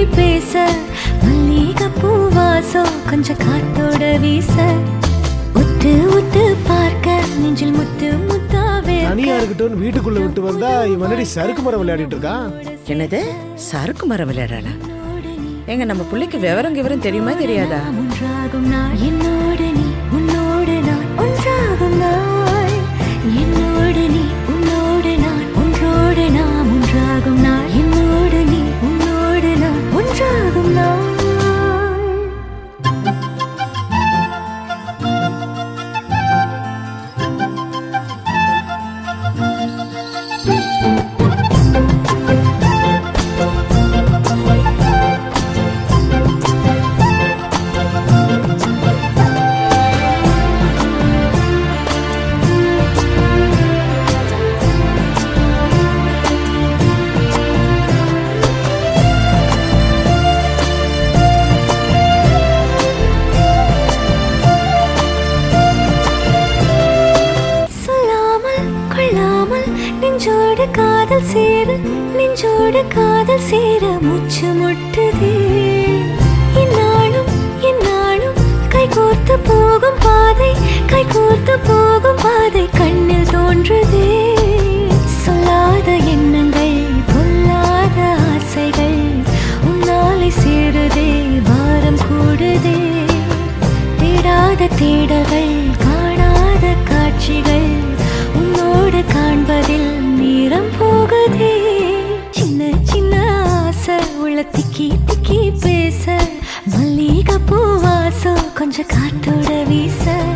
பேச மல்லிகை பூவாசம் கொஞ்சம் காத்தோட வீச உத்து உத்து பார்க்க நெஞ்சில் முத்து முத்தாவே தனியா இருக்கட்டும் வீட்டுக்குள்ள விட்டு வந்தா இவன் என்னடி சறுக்கு மரம் விளையாடிட்டு இருக்கான் என்னது சறுக்கு மரம் விளையாடலாம் எங்க நம்ம புள்ளைக்கு விவரம் விவரம் தெரியுமா தெரியாதா ஒன்றாகும் நாள் என்னோடு நீ உன்னோடு நான் ஒன்றாகும் நாள் என்னோடு நீ உன்னோடு நான் ஒன்றோடு நாம் ஒன்றாகும் நாள் என்னோடு நீ உன்னோடு நான் ஒன்றாகும் நாள் சொல்லாமல் கொள்ளாமல் நெஞ்சோடு காதல் சேர நெஞ்சோடு காதல் சேர மூச்சு முட்டுதே இந்நாளும் இந்நாளும் கைகோர்த்து போகும் பாதை கைகோர்த்து போகும் பாதை கண்ணில் தோன்றுதே சொல்லாத எண்ணங்கள் பொல்லாத ஆசைகள் உன்னாலை சேருதே பாரம் கூடுதே தேடாத தேடல்கள் காணாத காட்சிகள் உன்னோடு காண்பதில் நேரம் போகுதே சின்ன சின்ன ஆசை உள்ள திக்கி திக்கி பேச மல்லிகை பூவாசம் கொஞ்சம் காத்தோட வீச